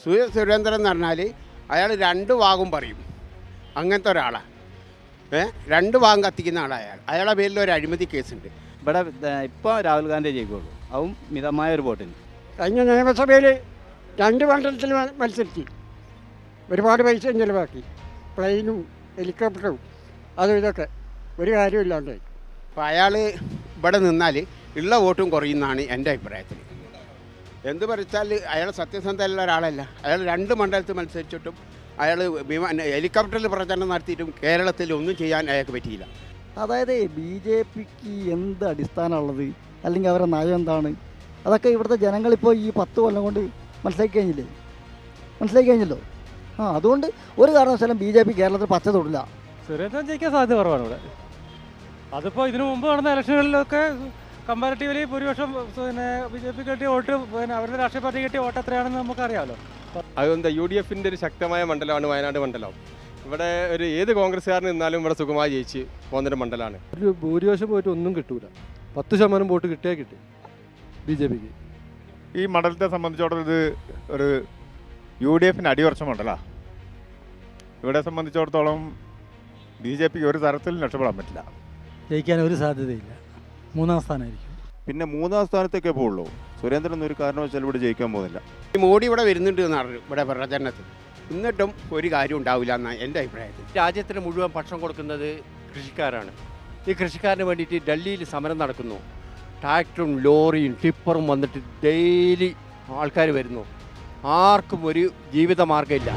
സുയ സുരേന്ദ്രൻ എന്ന് പറഞ്ഞാൽ അയാൾ രണ്ട് ഭാഗം പറയും അങ്ങനത്തെ ഒരാളാണ് ഏ രണ്ട് ഭാഗം കത്തിക്കുന്ന ആളാണ് അയാൾ അയാളുടെ പേരിൽ ഒരു അഴിമതി കേസുണ്ട് ഇവിടെ ഇപ്പോൾ രാഹുൽ ഗാന്ധി ജയിക്കുള്ളൂ അതും മിതമായ ഒരു വോട്ടിന് കഴിഞ്ഞ നിയമസഭയിൽ രണ്ട് മണ്ഡലത്തിൽ മ- മത്സരിച്ച് ഒരുപാട് പൈസ ചിലവാക്കി പ്ലെയിനും ഹെലികോപ്റ്ററും അതും ഇതൊക്കെ ഒരു കാര്യമില്ലാണ്ടായി അപ്പോൾ അയാൾ ഇവിടെ നിന്നാൽ ഉള്ള വോട്ടും കുറയുന്നതാണ് എൻ്റെ അഭിപ്രായത്തിൽ എന്ത് പറിച്ചാൽ അയാൾ സത്യസന്ധയുള്ള ഒരാളല്ല അയാൾ രണ്ട് മണ്ഡലത്തിൽ മത്സരിച്ചിട്ടും അയാൾ വിമാന ഹെലികോപ്റ്ററിൽ പ്രചരണം നടത്തിയിട്ടും കേരളത്തിൽ ഒന്നും ചെയ്യാൻ അയാൾക്ക് പറ്റിയില്ല അതായത് ബി ജെ പിക്ക് എന്ത് അടിസ്ഥാനമുള്ളത് അല്ലെങ്കിൽ അവരുടെ നയം എന്താണ് അതൊക്കെ ഇവിടുത്തെ ജനങ്ങളിപ്പോൾ ഈ പത്ത് കൊല്ലം കൊണ്ട് മനസ്സിലാക്കി കഴിഞ്ഞില്ലേ മനസ്സിലാക്കി കഴിഞ്ഞല്ലോ ആ അതുകൊണ്ട് ഒരു കാരണവശാലും ബി ജെ പി കേരളത്തിൽ പച്ച തൊടില്ല സുരേന്ദ്രൻ ജയിക്കാൻ സാധ്യത കുറവാണ് ഇവിടെ അതിപ്പോൾ ഇതിനു മുമ്പ് നടന്ന ഇലക്ഷനുകളിലൊക്കെ കമ്പാരിറ്റീവ്ലി ഭൂരിപക്ഷം പിന്നെ ബി ജെ പി കിട്ടിയ വോട്ട് പിന്നെ അവരുടെ രാഷ്ട്രീയ പാർട്ടി കിട്ടിയ വോട്ട് എത്രയാണെന്ന് നമുക്കറിയാമല്ലോ അതെന്താ യു ഡി എഫിൻ്റെ ഒരു ശക്തമായ മണ്ഡലമാണ് വയനാട് മണ്ഡലം ഇവിടെ ഒരു ഏത് കോൺഗ്രസ്സുകാരൻ നിന്നാലും ഇവിടെ സുഖമായി ജയിച്ച് പോകുന്നൊരു മണ്ഡലമാണ് ഒരു ഭൂരിപക്ഷം പോയിട്ട് ഒന്നും കിട്ടൂല പത്ത് ശതമാനം വോട്ട് കിട്ടിയാൽ കിട്ടി ബി ജെ പിക്ക് ഈ മണ്ഡലത്തെ സംബന്ധിച്ചിടത്തോളം ഇത് ഒരു യു ഡി എഫിന് അടിയുറച്ച മണ്ഡലമാണ് ഇവിടെ സംബന്ധിച്ചിടത്തോളം ബി ജെ പിക്ക് ഒരു തരത്തിലും രക്ഷപ്പെടാൻ പറ്റില്ല ജയിക്കാൻ ഒരു സാധ്യതയില്ല മൂന്നാം സ്ഥാനമായിരിക്കും പിന്നെ മൂന്നാം സ്ഥാനത്തേക്കേ പോകുള്ളൂ സുരേന്ദ്രൻ ഒരു കാരണവശാലും ഇവിടെ ജയിക്കാൻ പോകുന്നില്ല ഈ മോഡി ഇവിടെ വരുന്നുണ്ട് എന്ന് പറഞ്ഞു ഇവിടെ പ്രചരണത്തിൽ എന്നിട്ടും ഒരു കാര്യം ഉണ്ടാവില്ല എന്നാണ് എൻ്റെ അഭിപ്രായത്തിൽ രാജ്യത്തിന് മുഴുവൻ ഭക്ഷണം കൊടുക്കുന്നത് കൃഷിക്കാരാണ് ഈ കൃഷിക്കാരന് വേണ്ടിയിട്ട് ഡൽഹിയിൽ സമരം നടക്കുന്നു ട്രാക്ടറും ലോറിയും ടിപ്പറും വന്നിട്ട് ഡെയിലി ആൾക്കാർ വരുന്നു ആർക്കും ഒരു ജീവിത മാർഗ്ഗമില്ല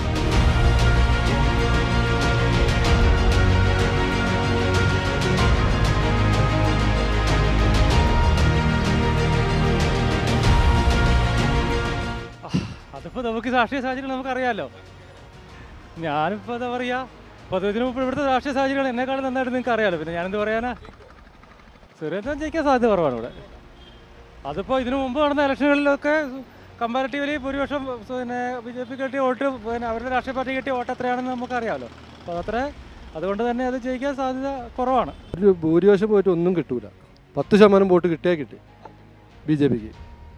അതിപ്പോൾ നമുക്ക് രാഷ്ട്രീയ സാഹചര്യങ്ങൾ നമുക്കറിയാമല്ലോ ഞാനിപ്പോൾ എന്താ പറയുക അപ്പോൾ ഇതിനു മുമ്പ് ഇവിടുത്തെ രാഷ്ട്രീയ സാഹചര്യങ്ങൾ എന്നെക്കാളും നന്നായിട്ട് നിങ്ങൾക്ക് അറിയാമല്ലോ പിന്നെ ഞാനെന്ത് പറയാനാ സുരേന്ദ്രൻ ജയിക്കാൻ സാധ്യത കുറവാണ് ഇവിടെ അതിപ്പോൾ ഇതിനു മുമ്പ് നടന്ന ഇലക്ഷനുകളിലൊക്കെ കമ്പാരിറ്റീവ്ലി ഭൂരിപക്ഷം പിന്നെ ബി ജെ പി കിട്ടിയ വോട്ട് പിന്നെ അവരുടെ രാഷ്ട്രീയ പാർട്ടി കിട്ടിയ വോട്ട് എത്രയാണെന്ന് നമുക്കറിയാമല്ലോ അപ്പോൾ അത്ര അതുകൊണ്ട് തന്നെ അത് ജയിക്കാൻ സാധ്യത കുറവാണ് ഒരു ഭൂരിപക്ഷം പോയിട്ട് ഒന്നും കിട്ടൂല പത്ത് ശതമാനം വോട്ട് കിട്ടിയാൽ കിട്ടി ബി ജെ പിക്ക്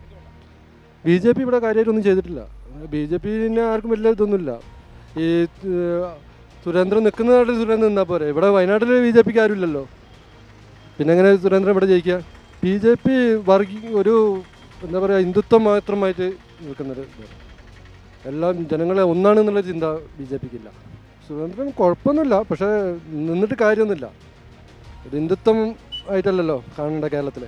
ബി ജെ പി ഇവിടെ കാര്യമായിട്ടൊന്നും ചെയ്തിട്ടില്ല ബി ജെ പിന്നെ ആർക്കും വലിയ ഇതൊന്നുമില്ല ഈ ഏഹ്, സുരേന്ദ്രൻ നിൽക്കുന്ന നാട്ടിൽ സുരേന്ദ്രൻ നിന്നാൽ പോരെ ഇവിടെ വയനാട്ടിൽ ബി ജെ പിക്ക് ആരുമില്ലല്ലോ പിന്നെ എങ്ങനെ സുരേന്ദ്രൻ ഇവിടെ ജയിക്കുക ബി ജെ പി വർഗീ ഒരു എന്താ പറയുക ഹിന്ദുത്വം മാത്രമായിട്ട് നിൽക്കുന്നൊരു ഇതാണ്. എല്ലാം ജനങ്ങളെ ഒന്നാണെന്നുള്ള ചിന്ത ബി ജെ പിക്കില്ല സുരേന്ദ്രൻ കുഴപ്പമൊന്നുമില്ല പക്ഷേ നിന്നിട്ട് കാര്യമൊന്നുമില്ല ഒരു ഹിന്ദുത്വം ആയിട്ടല്ലല്ലോ കാണേണ്ട കേരളത്തിൽ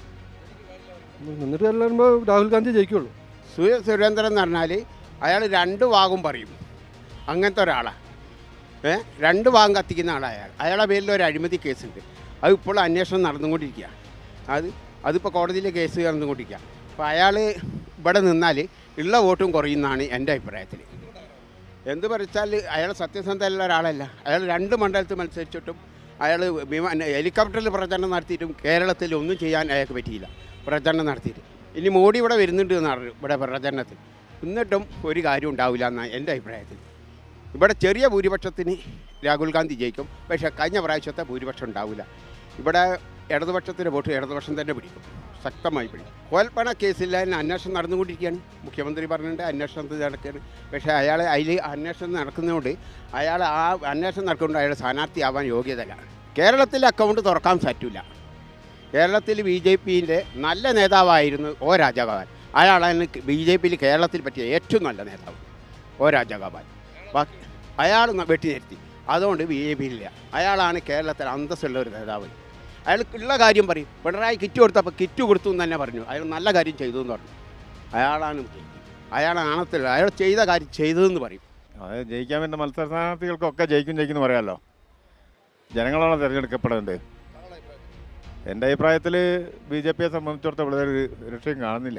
നിന്നിട്ട് ചെല്ലുമ്പോൾ രാഹുൽ ഗാന്ധി ജയിക്കുള്ളൂ സുയ സുരേന്ദ്രൻ എന്ന് പറഞ്ഞാൽ അയാൾ രണ്ട് ഭാഗം പറയും അങ്ങനത്തെ ഒരാളാണ് ഏ രണ്ട് ഭാഗം കത്തിക്കുന്ന ആളാണ് അയാൾ അയാളുടെ പേരിൽ ഒരു അഴിമതി കേസുണ്ട് അത് ഇപ്പോൾ അന്വേഷണം നടന്നുകൊണ്ടിരിക്കുക അത് അതിപ്പോൾ കോടതിയിലെ കേസ് നടന്നുകൊണ്ടിരിക്കുക അപ്പോൾ അയാൾ ഇവിടെ നിന്നാൽ ഉള്ള വോട്ടും കുറയുന്നതാണ് എൻ്റെ അഭിപ്രായത്തിൽ എന്ത് പറിച്ചാൽ അയാൾ സത്യസന്ധയുള്ള ഒരാളല്ല അയാൾ രണ്ട് മണ്ഡലത്തിൽ മത്സരിച്ചിട്ടും അയാൾ വിമാന ഹെലികോപ്റ്ററിൽ പ്രചരണം നടത്തിയിട്ടും കേരളത്തിൽ ഒന്നും ചെയ്യാൻ അയാൾക്ക് പറ്റിയില്ല പ്രചരണം നടത്തിയിട്ട് ഇനി മോഡി ഇവിടെ വരുന്നുണ്ട് എന്ന് പറഞ്ഞു ഇവിടെ പ്രചരണത്തിൽ എന്നിട്ടും ഒരു കാര്യം ഉണ്ടാവില്ല എന്നാണ് എൻ്റെ അഭിപ്രായത്തിൽ ഇവിടെ ചെറിയ ഭൂരിപക്ഷത്തിന് രാഹുൽ ഗാന്ധി ജയിക്കും പക്ഷേ കഴിഞ്ഞ പ്രാവശ്യത്തെ ഭൂരിപക്ഷം ഉണ്ടാവില്ല ഇവിടെ ഇടതുപക്ഷത്തിൻ്റെ വോട്ട് ഇടതുപക്ഷം തന്നെ പിടിക്കും ശക്തമായി പിടിക്കും കോൽപ്പണ കേസിൽ അതിന് അന്വേഷണം നടന്നുകൊണ്ടിരിക്കുകയാണ് മുഖ്യമന്ത്രി പറഞ്ഞിട്ട് അന്വേഷണത്തിൽ നടക്കുകയാണ് പക്ഷേ അയാൾ അതിൽ അന്വേഷണം നടക്കുന്നതുകൊണ്ട് അയാൾ ആ അന്വേഷണം നടക്കുന്നുണ്ട് അയാൾ സ്ഥാനാർത്ഥിയാവാൻ യോഗ്യതല്ല കേരളത്തിൽ അക്കൗണ്ട് തുറക്കാൻ പറ്റില്ല കേരളത്തിൽ ബി ജെ പിൻ്റെ നല്ല നേതാവായിരുന്നു ഒ രാജഗോപാൽ അയാളാണ് ബി ജെ പിയിൽ കേരളത്തിൽ പറ്റിയ ഏറ്റവും നല്ല നേതാവ് ഒ രാജഗോപാൽ ബാക്കി അയാൾ ന- വെട്ടി നിർത്തി അതുകൊണ്ട് ബി ജെ പിയിലില്ല അയാളാണ് കേരളത്തിൽ അന്തസ്സുള്ള ഒരു നേതാവ് അയാൾക്കുള്ള കാര്യം പറയും പിണറായി കിറ്റ് കൊടുത്തപ്പോൾ കിറ്റ് കൊടുത്തു എന്ന് തന്നെ പറഞ്ഞു അയാൾ നല്ല കാര്യം ചെയ്തു എന്ന് പറഞ്ഞു അയാളാണ് മുഖ്യം. അയാളാണ് ആണത്തില്ല അയാൾ ചെയ്ത കാര്യം ചെയ്തതെന്ന് പറയും അത് ജയിക്കാൻ വേണ്ട മത്സര സ്ഥാനാർത്ഥികൾക്കൊക്കെ ജയിക്കും ജയിക്കും എന്ന് പറയാമല്ലോ ജനങ്ങളാണ് തിരഞ്ഞെടുക്കപ്പെടേണ്ടത് എൻ്റെ അഭിപ്രായത്തിൽ ബി ജെ പിയെ സംബന്ധിച്ചിടത്തോളം ഇവിടെ ഒരു രക്ഷയും കാണുന്നില്ല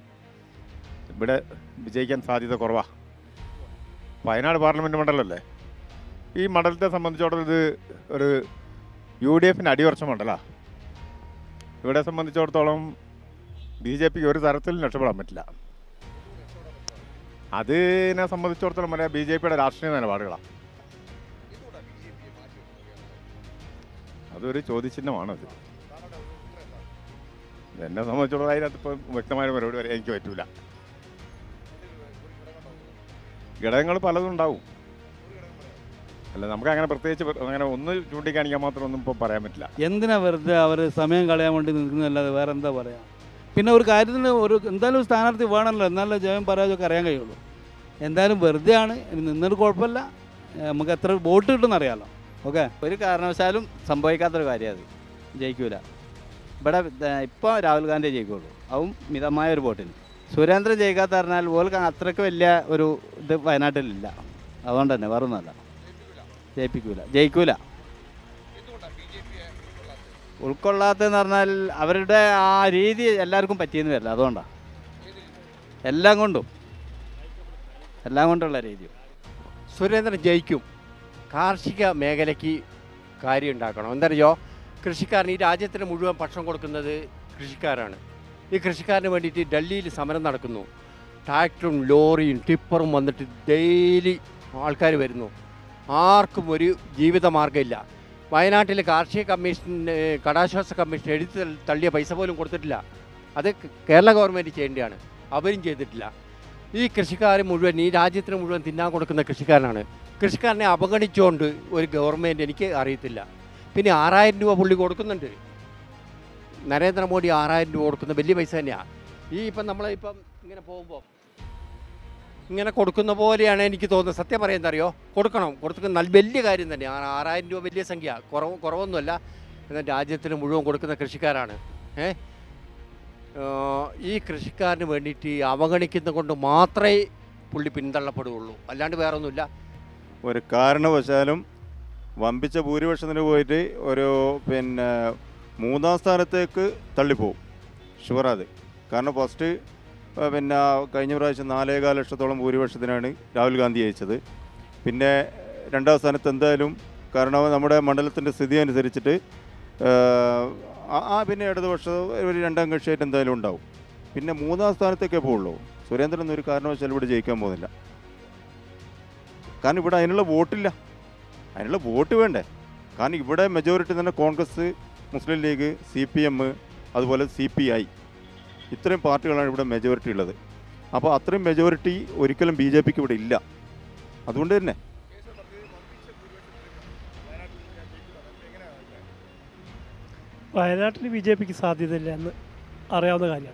ഇവിടെ വിജയിക്കാൻ സാധ്യത കുറവാണ് വയനാട് പാർലമെൻറ്റ് മണ്ഡലമല്ലേ ഈ മണ്ഡലത്തെ സംബന്ധിച്ചിടത്തോളം ഇത് ഒരു യു ഡി എഫിന് അടിയുറച്ച മണ്ഡലമാണ് ഇവിടെ സംബന്ധിച്ചിടത്തോളം ബി ജെ പിക്ക് ഒരു തരത്തിലും രക്ഷപ്പെടാൻ പറ്റില്ല അതിനെ സംബന്ധിച്ചിടത്തോളം പറയാം ബി ജെ പിയുടെ രാഷ്ട്രീയ നിലപാടുകളാണ് അതൊരു ചോദ്യചിഹ്നമാണത് എന്നെ സംബന്ധിച്ചിടത്തോളം അതിനകത്ത് ഇപ്പം വ്യക്തമായ മറുപടി പറയാൻ എനിക്ക് പറ്റൂല ഘടകങ്ങൾ പലതും ഉണ്ടാവും അല്ല നമുക്ക് അങ്ങനെ പ്രത്യേകിച്ച് പ്ര- അങ്ങനെ ഒന്ന് ചൂണ്ടിക്കാണിക്കാൻ മാത്രം ഒന്നും ഇപ്പോൾ പറയാൻ പറ്റില്ല എന്തിനാ വെറുതെ അവർ സമയം കളയാൻ വേണ്ടി നിൽക്കുന്നതല്ലാതെ വേറെ എന്താ പറയുക പിന്നെ ഒരു കാര്യത്തിന് ഒരു എന്തായാലും ഒരു സ്ഥാനാർത്ഥി വേണമല്ലോ എന്നാലേ ജയം പരാജയമൊക്കെ അറിയാൻ കഴിയുള്ളൂ എന്തായാലും വെറുതെ ആണ് ഇനി നിന്നൊരു കുഴപ്പമില്ല ഏ, നമുക്ക് എത്ര വോട്ട് കിട്ടുമെന്ന് അറിയാമല്ലോ ഓക്കെ ഒരു കാരണവശാലും സംഭവിക്കാത്തൊരു കാര്യം അത് ജയിക്കൂല ഇവിടെ ഇപ്പോൾ രാഹുൽ ഗാന്ധി ജയിക്കുള്ളൂ അതും മിതമായ ഒരു വോട്ടിന് സുരേന്ദ്രൻ ജയിക്കാത്ത പറഞ്ഞാൽ ഓൾക്ക് അത്രയ്ക്ക് വലിയ ഒരു ഇത് വയനാട്ടിലില്ല അതുകൊണ്ട് തന്നെ വേറെ ഒന്നുമല്ല ജയിപ്പിക്കൂല ജയിക്കൂല ഉൾക്കൊള്ളാത്തതെന്ന് പറഞ്ഞാൽ അവരുടെ ആ രീതി എല്ലാവർക്കും പറ്റിയെന്ന് വരില്ല അതുകൊണ്ടാണ് എല്ലാം കൊണ്ടും എല്ലാം കൊണ്ടുള്ള രീതിയും സുരേന്ദ്രൻ ജയിക്കും കാർഷിക മേഖലയ്ക്ക് കാര്യം ഉണ്ടാക്കണം എന്തറിയോ കൃഷിക്കാരന് ഈ രാജ്യത്തിന് മുഴുവൻ ഭക്ഷണം കൊടുക്കുന്നത് കൃഷിക്കാരാണ് ഈ കൃഷിക്കാരന് വേണ്ടിയിട്ട് ഡൽഹിയിൽ സമരം നടക്കുന്നു ട്രാക്ടറും ലോറിയും ടിപ്പറും വന്നിട്ട് ഡെയിലി ആൾക്കാർ വരുന്നു ആർക്കും ഒരു ജീവിത മാർഗ്ഗമില്ല വയനാട്ടിൽ കാർഷിക കമ്മീഷൻ ഏഹ്, കടാശ്വാസ കമ്മീഷൻ എഴുതി തൾ- തള്ളിയ പൈസ പോലും കൊടുത്തിട്ടില്ല അത് കേരള ഗവൺമെൻറ് ചെയ്യേണ്ടതാണ് അവരും ചെയ്തിട്ടില്ല ഈ കൃഷിക്കാർ മുഴുവൻ ഈ രാജ്യത്തിന് മുഴുവൻ തിന്നാൻ കൊടുക്കുന്ന കൃഷിക്കാരനാണ് കൃഷിക്കാരനെ അവഗണിച്ചുകൊണ്ട് ഒരു ഗവൺമെൻറ് എനിക്ക് അറിയത്തില്ല പിന്നെ ആറായിരം രൂപ പുള്ളി കൊടുക്കുന്നുണ്ട് നരേന്ദ്രമോദി ആറായിരം രൂപ കൊടുക്കുന്ന വലിയ പൈസ തന്നെയാണ് ഈ ഇപ്പം നമ്മളിപ്പം ഇങ്ങനെ പോകുമ്പോൾ ഇങ്ങനെ കൊടുക്കുന്ന പോലെയാണ് എനിക്ക് തോന്നുന്നത് സത്യം പറയാൻ അറിയോ കൊടുക്കണം കൊടുക്കുന്ന നല്ല വലിയ കാര്യം തന്നെ ആ ആറായിരം രൂപ വലിയ സംഖ്യ കുറവ് കുറവൊന്നുമല്ല എന്നാൽ രാജ്യത്തിന് മുഴുവൻ കൊടുക്കുന്ന കൃഷിക്കാരാണ് ഏ ആ, ഈ കൃഷിക്കാരന് വേണ്ടിയിട്ട് അവഗണിക്കുന്ന കൊണ്ട് മാത്രമേ പുള്ളി പിന്തള്ളപ്പെടുകയുള്ളൂ അല്ലാണ്ട് വേറെ ഒന്നുമില്ല ഒരു കാരണവശാലും വമ്പിച്ച ഭൂരിപക്ഷത്തിന് പോയിട്ട് ഒരു പിന്നെ മൂന്നാം സ്ഥാനത്തേക്ക് തള്ളിപ്പോവും ഷുവറാത് കാരണം ഫസ്റ്റ് ആ, പിന്നെ കഴിഞ്ഞ പ്രാവശ്യം നാലേകാൽ ലക്ഷത്തോളം ഭൂരിപക്ഷത്തിനാണ് രാഹുൽ ഗാന്ധി ജയിച്ചത് പിന്നെ രണ്ടാം സ്ഥാനത്ത് എന്തായാലും കാരണം നമ്മുടെ മണ്ഡലത്തിൻ്റെ സ്ഥിതി അനുസരിച്ചിട്ട് ആ, ആ- ആ പിന്നെ ഇടതുപക്ഷ ഒരു രണ്ടാം കക്ഷിയായിട്ട് എന്തായാലും ഉണ്ടാവും പിന്നെ മൂന്നാം സ്ഥാനത്തേക്കേ പോവുള്ളൂ സുരേന്ദ്രൻ ഒന്നും ഒരു കാരണവശാലും ഇവിടെ ജയിക്കാൻ പോകുന്നില്ല കാരണം ഇവിടെ അതിനുള്ള വോട്ടില്ല അതിനുള്ള വോട്ട് വേണ്ടേ കാരണം ഇവിടെ മെജോറിറ്റി തന്നെ Congress Muslim League C P M അതുപോലെ സി പി ഐ ഇത്രയും പാർട്ടികളാണ് ഇവിടെ മെജോറിറ്റി ഉള്ളത് അപ്പോൾ അത്രയും മെജോറിറ്റി ഒരിക്കലും ബി ജെ പിക്ക് ഇവിടെ ഇല്ല അതുകൊണ്ട് തന്നെ വയനാട്ടിൽ ബി ജെ പിക്ക് സാധ്യതയില്ല എന്ന് അറിയാവുന്ന കാര്യമാണ്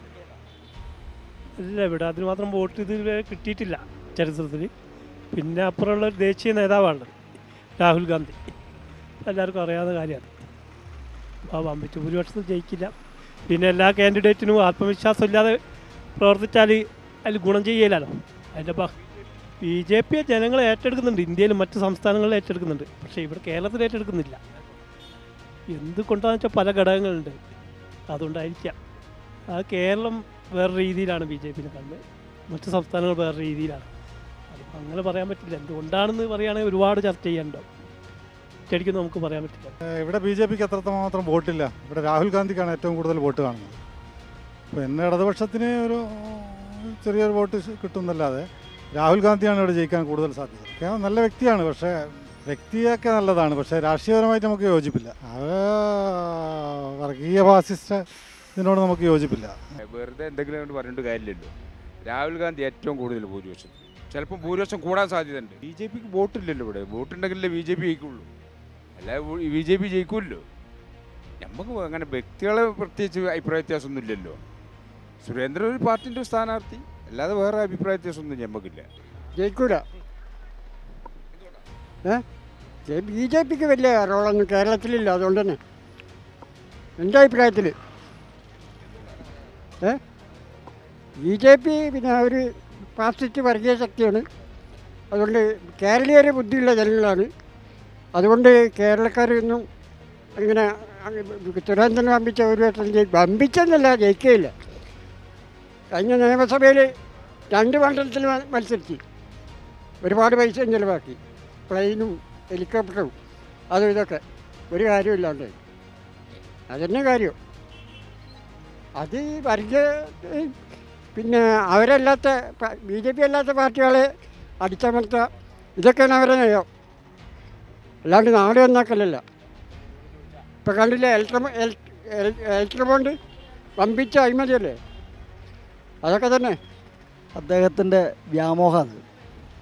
ഇല്ല ഇവിടെ അതിന് മാത്രം വോട്ട് ഇതുവരെ കിട്ടിയിട്ടില്ല ചരിത്രത്തിൽ പിന്നെ അപ്പുറമുള്ള ഒരു ദേശീയ നേതാവാണുള്ളത് രാഹുൽ ഗാന്ധി എല്ലാവർക്കും അറിയാവുന്ന കാര്യമാണ് അപ്പോൾ വമ്പിച്ച ഭൂരിപക്ഷത്തിൽ ജയിക്കില്ല പിന്നെ എല്ലാ കാൻഡിഡേറ്റിനും ആത്മവിശ്വാസം ഇല്ലാതെ പ്രവർത്തിച്ചാൽ അതിൽ ഗുണം ചെയ്യില്ലല്ലോ അതിൻ്റെ ബി ജെ പി ജനങ്ങൾ ഏറ്റെടുക്കുന്നുണ്ട് ഇന്ത്യയിലും മറ്റ് സംസ്ഥാനങ്ങളിൽ ഏറ്റെടുക്കുന്നുണ്ട് പക്ഷേ ഇവിടെ കേരളത്തിൽ ഏറ്റെടുക്കുന്നില്ല എന്തുകൊണ്ടാണെന്ന് വെച്ചാൽ പല ഘടകങ്ങളുണ്ട് അതുകൊണ്ടായിരിക്കാം ആ കേരളം വേറെ രീതിയിലാണ് ബി ജെ പിനെ കാണുന്നത് മറ്റ് സംസ്ഥാനങ്ങൾ വേറെ രീതിയിലാണ് അതിപ്പോൾ അങ്ങനെ പറയാൻ പറ്റില്ല എന്തുകൊണ്ടാണെന്ന് പറയുകയാണെങ്കിൽ ഒരുപാട് ചർച്ച ചെയ്യാനുണ്ടാവും ശരിക്കും നമുക്ക് പറയാൻ പറ്റില്ല ഇവിടെ ബി ജെ പിക്ക് അത്രമാത്രം വോട്ടില്ല ഇവിടെ രാഹുൽ ഗാന്ധിക്കാണ് ഏറ്റവും കൂടുതൽ വോട്ട് കാണുന്നത് പിന്നെ ഇടതുപക്ഷത്തിന് ഒരു ചെറിയൊരു വോട്ട് കിട്ടുന്നല്ലാതെ രാഹുൽ ഗാന്ധിയാണ് ഇവിടെ ജയിക്കാൻ കൂടുതൽ സാധ്യത അദ്ദേഹം നല്ല വ്യക്തിയാണ് പക്ഷേ വ്യക്തിയൊക്കെ നല്ലതാണ് പക്ഷേ രാഷ്ട്രീയപരമായിട്ട് നമുക്ക് യോജിപ്പില്ല അത് വർഗീയ ഫാസിസ്റ്റ് ഇതിനോട് നമുക്ക് യോജിപ്പില്ല വെറുതെ എന്തെങ്കിലും കൊണ്ട് പറഞ്ഞിട്ട് കാര്യമില്ലല്ലോ രാഹുൽ ഗാന്ധി ഏറ്റവും കൂടുതൽ ഭൂരിപക്ഷം ചിലപ്പോൾ ഭൂരിപക്ഷം കൂടാൻ സാധ്യതയുണ്ട് ബി ജെ പിക്ക് വോട്ടില്ലല്ലോ ഇവിടെ വോട്ടുണ്ടെങ്കിലേ ബി ജെ പി ജയിക്കുള്ളൂ അല്ലാതെ ബി ജെ പി ജയിക്കുമല്ലോ നമുക്ക് അങ്ങനെ വ്യക്തികളെ പ്രത്യേകിച്ച് അഭിപ്രായ വ്യത്യാസമൊന്നും ഇല്ലല്ലോ സുരേന്ദ്രൻ ഒരു പാർട്ടിൻ്റെ സ്ഥാനാർത്ഥി അല്ലാതെ വേറെ അഭിപ്രായ വ്യത്യാസമൊന്നും നമുക്കില്ല ജയിക്കൂല ഏ ബി ജെ പിക്ക് വലിയ റോളൊന്നും കേരളത്തിലില്ല അതുകൊണ്ട് തന്നെ എൻ്റെ അഭിപ്രായത്തിൽ ഏ ബി ജെ പി പിന്നെ ഒരു ഫാസിസ്റ്റ് വർഗീയ ശക്തിയാണ് അതുകൊണ്ട് കേരളീയർ ബുദ്ധിയുള്ള ജനങ്ങളാണ് അതുകൊണ്ട് കേരളക്കാരൊന്നും ഇങ്ങനെ സുരേന്ദ്രൻ വമ്പിച്ച ഒരു വട്ടം ജയി വമ്പിച്ചെന്നല്ല ജയിക്കുകയില്ല കഴിഞ്ഞ നിയമസഭയിൽ രണ്ട് മണ്ഡലത്തിൽ മ- മത്സരിച്ച് ഒരുപാട് പൈസ ചിലവാക്കി പ്ലെയിനും ഹെലികോപ്റ്ററും അതും ഇതൊക്കെ ഒരു കാര്യമില്ലാണ്ട് അതന്നെ കാര്യം അത് ഈ വർഗീയ ഈ പിന്നെ അവരല്ലാത്ത ബി ജെ പി അല്ലാത്ത പാർട്ടികളെ അടിച്ചമർത്തുക ഇതൊക്കെയാണ് അവരെ നയം അല്ലാണ്ട് നാട് നന്നാക്കലല്ല ഇപ്പം കണ്ടില്ലേ ഇലക്ട്ര ഇലക്ട്ര ബോണ്ട് വമ്പിച്ച അഴിമതിയല്ലേ അതൊക്കെ തന്നെ അദ്ദേഹത്തിൻ്റെ വ്യാമോഹമാണ്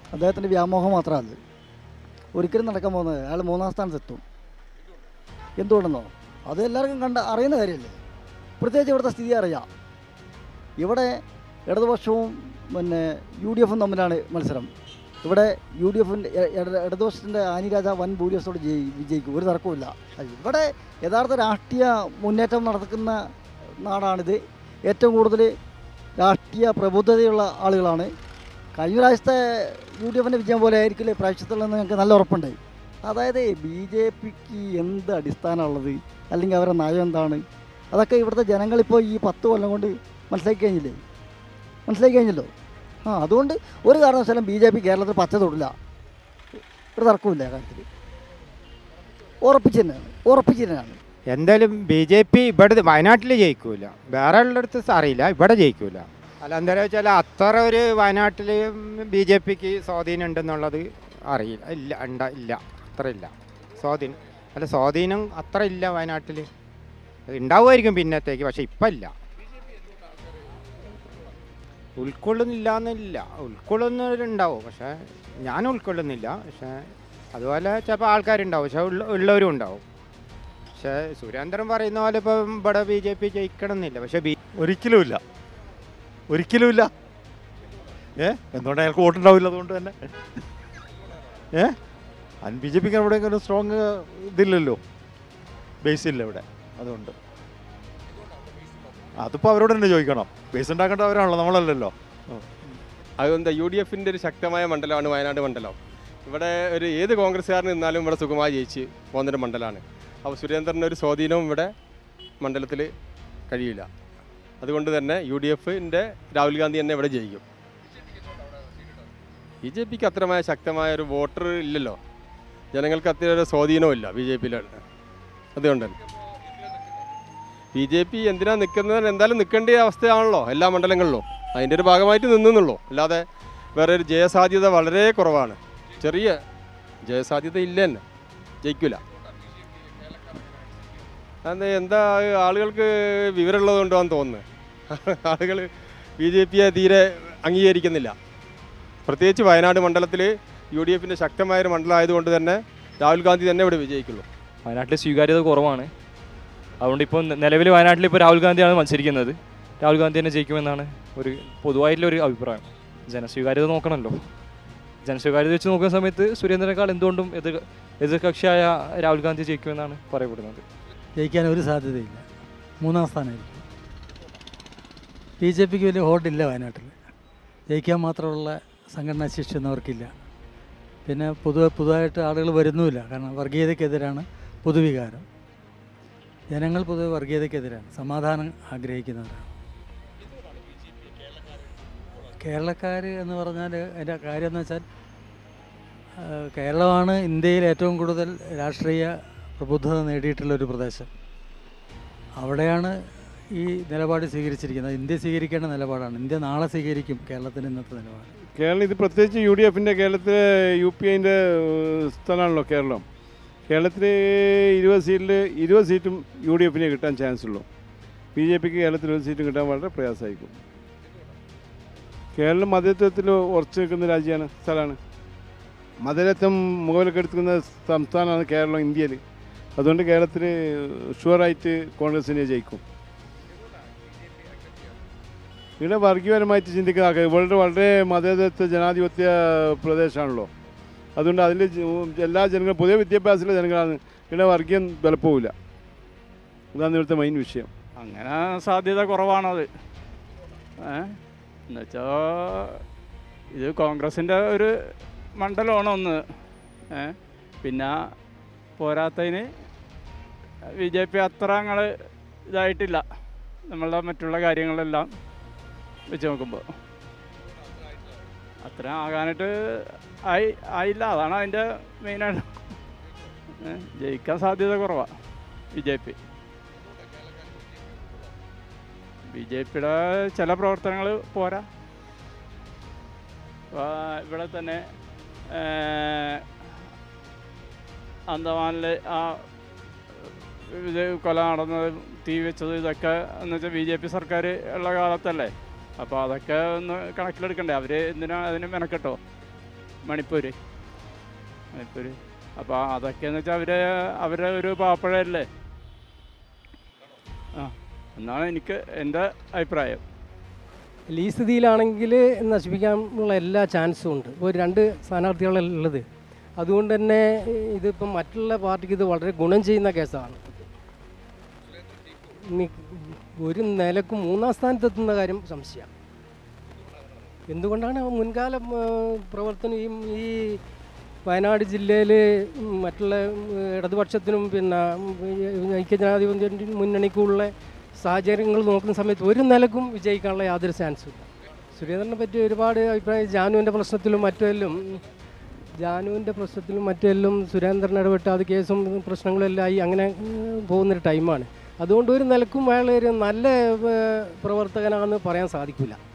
അദ്ദേഹത്തിൻ്റെ വ്യാമോഹം മാത്രമാണ് ഒരിക്കലും നടക്കാൻ പോകുന്നത് അയാൾ മൂന്നാം സ്ഥാനത്തെത്തും എന്തുകൊണ്ടെന്നോ അത് എല്ലാവർക്കും കണ്ട അറിയുന്ന കാര്യമല്ലേ പ്രത്യേകിച്ച് ഇവിടുത്തെ സ്ഥിതി അറിയാം ഇവിടെ ഇടതുപക്ഷവും പിന്നെ യു ഡി എഫും തമ്മിലാണ് മത്സരം ഇവിടെ യു ഡി എഫിൻ്റെ ഇടതുപക്ഷത്തിൻ്റെ ആനിരാജ വൻ ഭൂരിപക്ഷത്തോട് ജയി വിജയിക്കും ഒരു തർക്കവുമില്ല അത് ഇവിടെ യഥാർത്ഥ രാഷ്ട്രീയ മുന്നേറ്റം നടക്കുന്ന നാടാണിത് ഏറ്റവും കൂടുതൽ രാഷ്ട്രീയ പ്രബുദ്ധതയുള്ള ആളുകളാണ് കഴിഞ്ഞ പ്രാവശ്യത്തെ യു ഡി എഫിൻ്റെ വിജയം പോലെ ആയിരിക്കില്ല പ്രാവശ്യത്തുള്ളതെന്ന് ഞങ്ങൾക്ക് നല്ല ഉറപ്പുണ്ട് അതായത് ബി ജെ പിക്ക് എന്ത് അടിസ്ഥാനമുള്ളത് അല്ലെങ്കിൽ അവരുടെ നയം എന്താണ് അതൊക്കെ ഇവിടുത്തെ ജനങ്ങളിപ്പോൾ ഈ പത്ത് കൊല്ലം കൊണ്ട് മനസ്സിലാക്കി കഴിഞ്ഞില്ലേ മനസ്സിലാക്കി കഴിഞ്ഞല്ലോ ആ അതുകൊണ്ട് ഒരു കാരണവശാലും ബി ജെ പി കേരളത്തിൽ പച്ച തൊടില്ല ഒരു തർക്കമില്ല ആ കാര്യത്തിൽ ഉറപ്പിച്ച് തന്നെയാണ് ഉറപ്പിച്ച് തന്നെയാണ് എന്തായാലും ബി ജെ പി ഇവിടെ വയനാട്ടിൽ ജയിക്കൂല വേറെ ഉള്ളിടത്ത് അറിയില്ല ഇവിടെ ജയിക്കൂല അല്ല എന്തായാലും വെച്ചാൽ അത്ര ഒരു വയനാട്ടിൽ ബി ജെ പിക്ക് സ്വാധീനം ഉണ്ടെന്നുള്ളത് അറിയില്ല ഇല്ല ഉണ്ട ഇല്ല അത്ര ഇല്ല സ്വാധീനം അല്ല സ്വാധീനം അത്ര ഇല്ല വയനാട്ടിൽ ഉണ്ടാവുമായിരിക്കും പിന്നത്തേക്ക് പക്ഷെ ഇപ്പം ഇല്ല ഉൾക്കൊള്ളുന്നില്ല എന്നില്ല ഉൾക്കൊള്ളുന്നവരുണ്ടാവും പക്ഷേ ഞാൻ ഉൾക്കൊള്ളുന്നില്ല പക്ഷേ അതുപോലെ ചിലപ്പോൾ ആൾക്കാരുണ്ടാവും പക്ഷെ ഉള്ള ഉള്ളവരും ഉണ്ടാവും പക്ഷേ സുരേന്ദ്രൻ പറയുന്ന പോലെ ഇപ്പം ഇവിടെ ബി ജെ പി ജയിക്കണം എന്നില്ല പക്ഷെ ബി ഒരിക്കലുമില്ല ഒരിക്കലുമില്ല ഏ എന്തുകൊണ്ട് അയാൾക്ക് വോട്ടുണ്ടാവില്ല അതുകൊണ്ട് തന്നെ ഏ അൻ ബി ജെ പിക്ക് അവിടെ ഒരു സ്ട്രോങ് ഇതില്ലല്ലോ ബേസ് ഇല്ല ഇവിടെ അതുകൊണ്ട് അതിപ്പോൾ അവരോട് തന്നെ ചോദിക്കണം ബേസ് ഉണ്ടാക്കേണ്ട അവരാണല്ലോ നമ്മളല്ലല്ലോ അതുകൊണ്ട് യു ഡി എഫിൻ്റെ ഒരു ശക്തമായ മണ്ഡലമാണ് വയനാട് മണ്ഡലം ഇവിടെ ഒരു ഏത് കോൺഗ്രസ്സുകാരൻ നിന്നാലും ഇവിടെ സുഖമായി ജയിച്ച് പോകുന്നൊരു മണ്ഡലമാണ് അപ്പോൾ സുരേന്ദ്രൻ്റെ ഒരു സ്വാധീനവും ഇവിടെ മണ്ഡലത്തിൽ കഴിയില്ല അതുകൊണ്ട് തന്നെ യു ഡി എഫിൻ്റെ രാഹുൽ ഗാന്ധി തന്നെ ഇവിടെ ജയിക്കും ബി ജെ പിക്ക് അത്രമായ ശക്തമായ ഒരു വോട്ടർ ഇല്ലല്ലോ ജനങ്ങൾക്ക് അത്ര ഒരു സ്വാധീനവും ഇല്ല ബി ജെ പിയിലാണ് അതുകൊണ്ട് തന്നെ ബി ജെ പി എന്തിനാ നിൽക്കുന്നത് എന്തായാലും നിൽക്കേണ്ട അവസ്ഥയാണല്ലോ എല്ലാ മണ്ഡലങ്ങളിലും അതിൻ്റെ ഒരു ഭാഗമായിട്ട് നിന്നുള്ളൂ അല്ലാതെ വേറെ ഒരു ജയസാധ്യത വളരെ കുറവാണ് ചെറിയ ജയസാധ്യത ഇല്ല തന്നെ ജയിക്കില്ല അത് എന്താ ആളുകൾക്ക് വിവരമുള്ളത് കൊണ്ടാന്ന് തോന്നുന്നത് ആളുകൾ ബി ജെ പിയെ തീരെ അംഗീകരിക്കുന്നില്ല പ്രത്യേകിച്ച് വയനാട് മണ്ഡലത്തിൽ യു ഡി എഫിൻ്റെ ശക്തമായൊരു മണ്ഡലമായതുകൊണ്ട് തന്നെ രാഹുൽ ഗാന്ധി തന്നെ ഇവിടെ വിജയിക്കുള്ളൂ വയനാട്ടിൽ സ്വീകാര്യത കുറവാണ് അതുകൊണ്ട് ഇപ്പോൾ നിലവിൽ വയനാട്ടിൽ ഇപ്പോൾ രാഹുൽ ഗാന്ധിയാണ് മത്സരിക്കുന്നത് രാഹുൽ ഗാന്ധി തന്നെ ജയിക്കുമെന്നാണ് ഒരു പൊതുവായിട്ടുള്ള ഒരു അഭിപ്രായം ജനസ്വീകാര്യത നോക്കണമല്ലോ ജനസ്വീകാര്യത വെച്ച് നോക്കുന്ന സമയത്ത് സുരേന്ദ്രനേക്കാൾ എന്തുകൊണ്ടും എതിർ എതിർകക്ഷിയായ രാഹുൽ ഗാന്ധി ജയിക്കുമെന്നാണ് പറയപ്പെടുന്നത് ജയിക്കാൻ ഒരു സാധ്യതയില്ല മൂന്നാം സ്ഥാനമായിരിക്കും ബി ജെ പിക്ക് വലിയ ഹോട്ടില്ല വയനാട്ടിൽ ജയിക്കാൻ മാത്രമുള്ള സംഘടനാ ശേഷിയൊന്നും അവർക്കില്ല പിന്നെ പുതു പുതുതായിട്ട് ആളുകൾ വരുന്നുമില്ല കാരണം വർഗീയതയ്ക്കെതിരാണ് പൊതുവികാരം ജനങ്ങൾ പൊതുവെ വർഗീയതയ്ക്കെതിരാണ് സമാധാനം ആഗ്രഹിക്കുന്നവരാണ് കേരളക്കാർ എന്ന് പറഞ്ഞാൽ അതിൻ്റെ കാര്യം എന്ന് വെച്ചാൽ ആ, കേരളമാണ് ഇന്ത്യയിൽ ഏറ്റവും കൂടുതൽ രാഷ്ട്രീയ പ്രബുദ്ധത നേടിയിട്ടുള്ള ഒരു പ്രദേശം അവിടെയാണ് ഈ നിലപാട് സ്വീകരിച്ചിരിക്കുന്നത് ഇന്ത്യ സ്വീകരിക്കേണ്ട നിലപാടാണ് ഇന്ത്യ നാളെ സ്വീകരിക്കും കേരളത്തിൻ്റെ ഇന്നത്തെ നിലപാട് കേരളം ഇത് പ്രത്യേകിച്ച് യു ഡി എഫിൻ്റെ കേരളത്തിലെ യു പി ഐൻ്റെ സ്ഥലമാണല്ലോ കേരളം കേരളത്തിൽ ഇരുപത് സീറ്റിൽ ഇരുപത് സീറ്റും യു ഡി എഫിനെ കിട്ടാൻ ചാൻസ് ഉള്ളൂ ബി ജെ പിക്ക് കേരളത്തിൽ ഒരു സീറ്റും കിട്ടാൻ വളരെ പ്രയാസമായിരിക്കും കേരളം മതത്വത്തിൽ ഉറച്ചു നിൽക്കുന്ന രാജ്യമാണ് സ്ഥലമാണ് മതരത്വം മുഖവിലക്കെടുക്കുന്ന സംസ്ഥാനമാണ് കേരളം ഇന്ത്യയിൽ അതുകൊണ്ട് കേരളത്തിൽ ഷുവറായിട്ട് കോൺഗ്രസിനെ ജയിക്കും ഇവിടെ വർഗീയപരമായിട്ട് ചിന്തിക്കുന്ന ആൾക്കാർ ഇവിടെ വളരെ മതേതരത്വ ജനാധിപത്യ പ്രദേശമാണല്ലോ അതുകൊണ്ട് അതിൽ എല്ലാ ജനങ്ങളും പൊതുവെ വിദ്യാഭ്യാസമുള്ള ജനങ്ങളാണ് ഇവിടെ വർഗീയം വിലപ്പോവില്ല അതാണ് ഇവിടുത്തെ മെയിൻ വിഷയം അങ്ങനെ സാധ്യത കുറവാണത് ഏ എന്നുവെച്ചാൽ ഇത് കോൺഗ്രസിൻ്റെ ഒരു മണ്ഡലമാണ് ഒന്ന് ഏ പിന്നെ പോരാത്തതിന് ബി ജെ പി അത്ര ഞങ്ങൾ ഇതായിട്ടില്ല നമ്മളുടെ മറ്റുള്ള കാര്യങ്ങളെല്ലാം വെച്ച് നോക്കുമ്പോൾ അത്ര ആകാനായിട്ട് ആയി ആയില്ല അതാണ് അതിൻ്റെ മെയിനായിട്ട് ഏ, ജയിക്കാൻ സാധ്യത കുറവാണ് B J P B J പിയുടെ ചില പ്രവർത്തനങ്ങൾ പോരാ ആ, ഇവിടെ തന്നെ അന്തമാനിൽ ആ ഇത് കൊല നടന്നത് തീ വെച്ചത് ഇതൊക്കെ എന്ന് വെച്ചാൽ ബി ജെ പി സർക്കാർ ഉള്ള കാലത്തല്ലേ അപ്പോൾ അതൊക്കെ ഒന്ന് കണക്കിലെടുക്കണ്ടേ അവർ എന്തിനാ അതിന് മെനക്കെട്ടോ മണിപ്പൂർ മണിപ്പൂർ അപ്പോൾ അതൊക്കെയെന്ന് വെച്ചാൽ അവരെ അവരെ ഒരു പാപ്പഴല്ലേ ആ എന്നാണ് എനിക്ക് എൻ്റെ അഭിപ്രായം ഈ സ്ഥിതിയിലാണെങ്കിൽ നശിപ്പിക്കാനുള്ള എല്ലാ ചാൻസും ഉണ്ട് ഒരു രണ്ട് സ്ഥാനാർത്ഥികളല്ലേ ഉള്ളത് അതുകൊണ്ട് തന്നെ ഇതിപ്പം മറ്റുള്ള പാർട്ടിക്ക് ഇത് വളരെ ഗുണം ചെയ്യുന്ന കേസാണ് ഇനി ഒരു നിലക്കും മൂന്നാം സ്ഥാനത്തെത്തുന്ന കാര്യം സംശയമാണ് എന്തുകൊണ്ടാണ് മുൻകാല ആ, പ്രവർത്തനം ഈ ഈ വയനാട് ജില്ലയിൽ മറ്റുള്ള ഉം, ഇടതുപക്ഷത്തിനും പിന്നെ ഉം, ഈ ഐക്യജനാധിപത്യ മുന്നണിക്കുള്ള സാഹചര്യങ്ങൾ നോക്കുന്ന സമയത്ത് ഒരു നിലക്കും വിജയിക്കാനുള്ള യാതൊരു ചാൻസും ഇല്ല സുരേന്ദ്രനെ പറ്റി ഒരുപാട് അഭിപ്രായം ജാനുവിൻ്റെ പ്രശ്നത്തിലും മറ്റുമെല്ലാം ജാനുവിൻ്റെ പ്രശ്നത്തിലും മറ്റുമെല്ലാം സുരേന്ദ്രൻ ഇടപെട്ട് അത് കേസും പ്രശ്നങ്ങളും എല്ലാം ആയി അങ്ങനെ ഉം, പോകുന്നൊരു ടൈമാണ് അതുകൊണ്ട് ഒരു നിലക്കും അയാൾ ഒരു നല്ല ഏർ, പ്രവർത്തകനാണെന്ന് പറയാൻ സാധിക്കില്ല